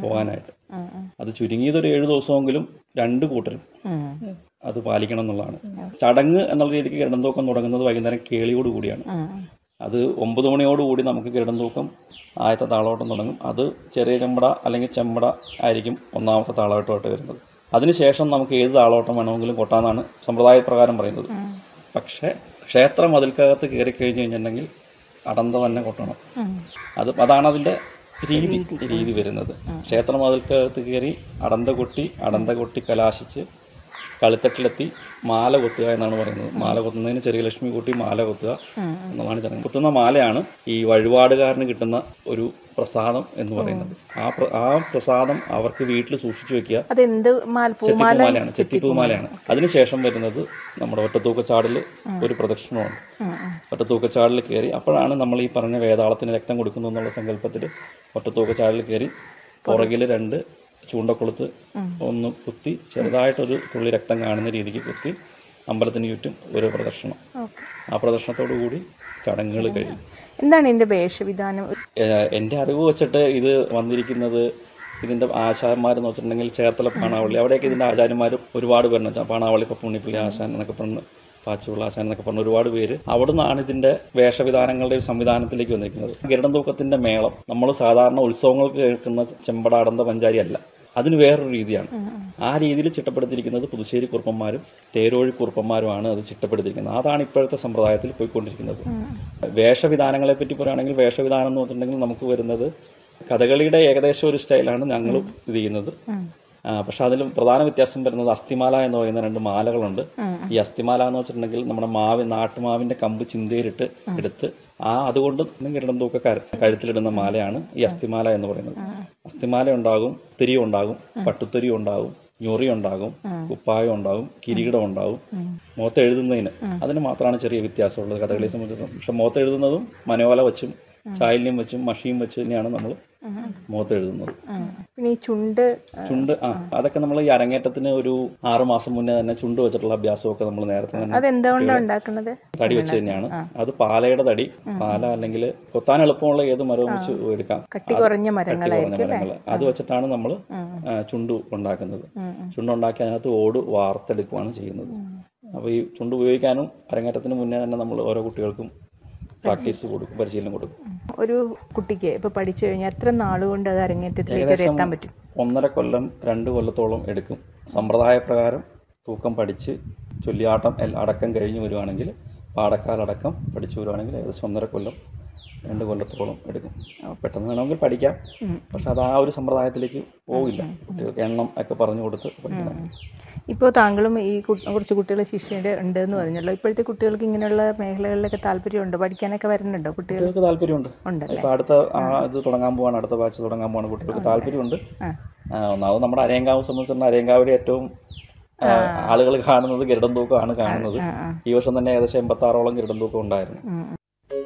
പോകാനായിട്ട് ഉം, ഉം, അത് ചുരുങ്ങിയത് ഒരു ഏഴ് ദിവസമെങ്കിലും രണ്ട് കൂട്ടരും ഉം. അത് പാലിക്കണം എന്നുള്ളതാണ് ചടങ്ങ് എന്നുള്ള രീതിക്ക് ഗരുഡൻ തൂക്കം തുടങ്ങുന്നത് വൈകുന്നേരം കേളിയോട് കൂടിയാണ് ഉം, അത് ഒമ്പത് മണിയോടുകൂടി നമുക്ക് ഗരുഡൻ തൂക്കം ആദ്യത്തെ താളോട്ടം തുടങ്ങും അത് ചെറിയ ചെമ്പട അല്ലെങ്കിൽ ചെമ്പട ആയിരിക്കും ഒന്നാമത്തെ താളോട്ടമായിട്ട് വരുന്നത് അതിനുശേഷം നമുക്ക് ഏത് താളോട്ടം വേണമെങ്കിലും കൊട്ടാന്നാണ് സമ്പ്രദായ പ്രകാരം പറയുന്നത് പക്ഷേ ക്ഷേത്ര മതിൽക്കകത്ത് കയറി കഴിഞ്ഞ് കഴിഞ്ഞിട്ടുണ്ടെങ്കിൽ അടന്ത തന്നെ കൊട്ടണം ഉം. അത് അതാണ് അതിൻ്റെ രീതി രീതി വരുന്നത് ക്ഷേത്ര മതിൽക്കകത്ത് കയറി അടന്ത കൊട്ടി അടന്ത കൊട്ടി കലാശിച്ച് കളിത്തട്ടിലെത്തി മാല കൊത്തുക എന്നാണ് പറയുന്നത് മാല കൊത്തുന്നതിന് ചെറിയ ലക്ഷ്മി കൂട്ടി മാല കൊത്തുക എന്നുള്ളതാണ് ചടങ്ങ് കുത്തുന്ന മാലയാണ് ഈ വഴിപാടുകാരന് കിട്ടുന്ന ഒരു പ്രസാദം എന്ന് പറയുന്നത് ആ പ്ര- ആ പ്രസാദം അവർക്ക് വീട്ടിൽ സൂക്ഷിച്ചു വെക്കുക അതെന്ത് മാൽ പൂമാല ചെത്തിപ്പൂമാലയാണ് ചെത്തിപ്പൂമാലയാണ് അതിനുശേഷം വരുന്നത് നമ്മുടെ ഒറ്റത്തൂക്കച്ചാടിൽ ഒരു പ്രദക്ഷിണമുണ്ട് ഉം, ഉം. ഒറ്റത്തൂക്കച്ചാടിൽ കയറി അപ്പോഴാണ് നമ്മൾ ഈ പറഞ്ഞ വേതാളത്തിന് രക്തം കൊടുക്കുന്നു എന്നുള്ള സങ്കല്പത്തിൽ ഒറ്റത്തൂക്കച്ചാടിൽ കയറി പുറകിൽ രണ്ട് ചൂണ്ടക്കൊളുത്ത് ഒന്ന് കുത്തി ചെറുതായിട്ടൊരു തുള്ളി രക്തം കാണുന്ന രീതിക്ക് കുത്തി അമ്പലത്തിന് ചുറ്റും ഒരു പ്രദർശനം ഓക്കെ ആ പ്രദർശനത്തോടു കൂടി ചടങ്ങുകൾ കഴിയും എന്താണ് ഇതിന്റെ വേഷവിധാനം ഏഹ് എൻ്റെ അറിവ് വെച്ചിട്ട് ഇത് വന്നിരിക്കുന്നത് ഇതിൻ്റെ ആശാന്മാരെന്ന് വെച്ചിട്ടുണ്ടെങ്കിൽ ചേർത്തല പാണാവള്ളി അവിടെയൊക്കെ ഇതിൻ്റെ ആചാര്യന്മാർ ഒരുപാട് പേരുണ്ട് പാണാവള്ളി ഇപ്പം പുണ്ണിപ്പള്ളി ആശാൻ എന്നൊക്കെ പറഞ്ഞ് പാച്ചുള്ള ആശാൻ എന്നൊക്കെ പറഞ്ഞ ഒരുപാട് പേര് അവിടെ നിന്നാണ് ഇതിൻ്റെ വേഷവിധാനങ്ങളുടെ ഒരു സംവിധാനത്തിലേക്ക് വന്നിരിക്കുന്നത് ഗരുഡൻ തൂക്കത്തിൻ്റെ മേളം നമ്മൾ സാധാരണ ഉത്സവങ്ങൾക്ക് കേൾക്കുന്ന ചെമ്പട അടന്ത പഞ്ചാരി അല്ല അതിന് വേറൊരു രീതിയാണ് ആ രീതിയിൽ ചിട്ടപ്പെടുത്തിയിരിക്കുന്നത് പുതുശ്ശേരി കുറുപ്പന്മാരും തേരോഴി കുറുപ്പന്മാരുമാണ് അത് ചിട്ടപ്പെടുത്തിയിരിക്കുന്നത് അതാണ് ഇപ്പോഴത്തെ സമ്പ്രദായത്തിൽ പോയിക്കൊണ്ടിരിക്കുന്നത് വേഷവിധാനങ്ങളെ പറ്റി പറയുകയാണെങ്കിൽ വേഷവിധാനം എന്ന് പറഞ്ഞിട്ടുണ്ടെങ്കിൽ നമുക്ക് വരുന്നത് കഥകളിയുടെ ഏകദേശം ഒരു സ്റ്റൈലാണ് ഞങ്ങൾ ഇത് ചെയ്യുന്നത് ആ, പക്ഷെ അതിൽ പ്രധാന വ്യത്യാസം വരുന്നത് അസ്ഥിമാല എന്ന് പറയുന്ന രണ്ട് മാലകളുണ്ട് ഈ അസ്ഥിമാല എന്ന് വെച്ചിട്ടുണ്ടെങ്കിൽ നമ്മുടെ മാവ് നാട്ടുമാവിന്റെ കമ്പ് ചിന്തയിലിട്ട് എടുത്ത് ആ അതുകൊണ്ട് കിരണം തൂക്ക കഴുത്തിലിടുന്ന മാലയാണ് ഈ അസ്ഥിമാല എന്ന് പറയുന്നത് അസ്ഥിമാല ഉണ്ടാകും തിരി ഉണ്ടാകും പട്ടുത്തിരി ഉണ്ടാകും ഞൊറി ഉണ്ടാകും കുപ്പായം ഉണ്ടാകും കിരീടം ഉണ്ടാകും മുഖത്ത് എഴുതുന്നതിന് അതിന് മാത്രമാണ് ചെറിയ വ്യത്യാസമുള്ളത് കഥകളിയെ സംബന്ധിച്ചിടത്തോളം പക്ഷെ മുഖത്ത് എഴുതുന്നതും മനോല വെച്ചും ചായല്യം വെച്ചും മഷിയും വെച്ച് തന്നെയാണ് നമ്മൾ മുഖത്ത് എഴുതുന്നത് ഉം. പിന്നെ ഈ ചുണ്ട് ചുണ്ട് ആ അതൊക്കെ നമ്മൾ ഈ അരങ്ങേറ്റത്തിന് ഒരു ആറ് മാസം മുന്നേ തന്നെ ചുണ്ട് വെച്ചിട്ടുള്ള അഭ്യാസമൊക്കെ നമ്മൾ നേരത്തെ തന്നെ അതെന്തുകൊണ്ടാണ് ഉണ്ടാക്കുന്നത് തടി വെച്ച് തന്നെയാണ് അത് പാലയുടെ തടി പാല അല്ലെങ്കിൽ കൊത്താൻ എളുപ്പമുള്ള ഏത് മരവും വെച്ച് എടുക്കാം കട്ടി കുറഞ്ഞ മരങ്ങളായിരിക്കും കുറഞ്ഞ മരങ്ങൾ അത് വെച്ചിട്ടാണ് നമ്മൾ ചുണ്ട് ഉണ്ടാക്കുന്നത് ചുണ്ടുണ്ടാക്കി അതിനകത്ത് ഓട് വാർത്തെടുക്കുകയാണ് ചെയ്യുന്നത് അപ്പോൾ ഈ ചുണ്ട് ഉപയോഗിക്കാനും അരങ്ങേറ്റത്തിന് മുന്നേ തന്നെ നമ്മൾ ഓരോ കുട്ടികൾക്കും പ്രാക്ടീസ് കൊടുക്കും പരിശീലനം കൊടുക്കും ഒരു കുട്ടിക്ക് ഇപ്പൊ പഠിച്ചു കഴിഞ്ഞാൽ എത്ര നാളുകൊണ്ട് അത് അരങ്ങേറ്റത്തിലേക്ക് വരെ എത്താൻ പറ്റും ഒന്നര കൊല്ലം രണ്ട് കൊല്ലത്തോളം എടുക്കും സമ്പ്രദായ പ്രകാരം തൂക്കം പഠിച്ച് ചൊല്ലിയാട്ടം എൽ- അടക്കം കഴിഞ്ഞ് വരുവാണെങ്കിൽ പാടക്കാലടക്കം പഠിച്ചു വരുവാണെങ്കിൽ ഏകദേശം ഒന്നര കൊല്ലം രണ്ട് കൊല്ലത്തോളം എടുക്കും പെട്ടെന്ന് വേണമെങ്കിൽ പഠിക്കാം പക്ഷെ അത് ആ ഒരു സമ്പ്രദായത്തിലേക്ക് പോവില്ല കുട്ടികൾക്ക് എണ്ണം ഒക്കെ പറഞ്ഞു കൊടുത്ത് പഠിക്കണം ഇപ്പോൾ താങ്കളും ഈ കു- കുറച്ച് കുട്ടികൾ ശിഷ്യയുടെ ഉണ്ട് എന്ന് പറഞ്ഞല്ലോ ഇപ്പോഴത്തെ കുട്ടികൾക്ക് ഇങ്ങനെയുള്ള മേഖലകളിലൊക്കെ താല്പര്യമുണ്ട് പഠിക്കാനൊക്കെ വരുന്നുണ്ടോ കുട്ടികൾ കുട്ടികൾക്ക് താല്പര്യമുണ്ട് ഉണ്ടല്ലേ ഇപ്പം അടുത്ത ആ ഇത് തുടങ്ങാൻ പോവാണ് അടുത്ത ബാച്ച് തുടങ്ങാൻ പോവാണ് കുട്ടികൾക്ക് താല്പര്യമുണ്ട് ആ. ആ, ഒന്നാമത് നമ്മുടെ അരയങ്കാവ് സംബന്ധിച്ചിടത്തോളം അരയങ്കാവിലെ ഏറ്റവും ആളുകൾ കാണുന്നത് ഗരുഡൻ തൂക്കമാണ് കാണുന്നത് ആ, ആ. ഈ വർഷം തന്നെ ഏകദേശം എൺപത്തി ആറോളം ഗരുഡൻ തൂക്കം ഉണ്ടായിരുന്നു ഉം.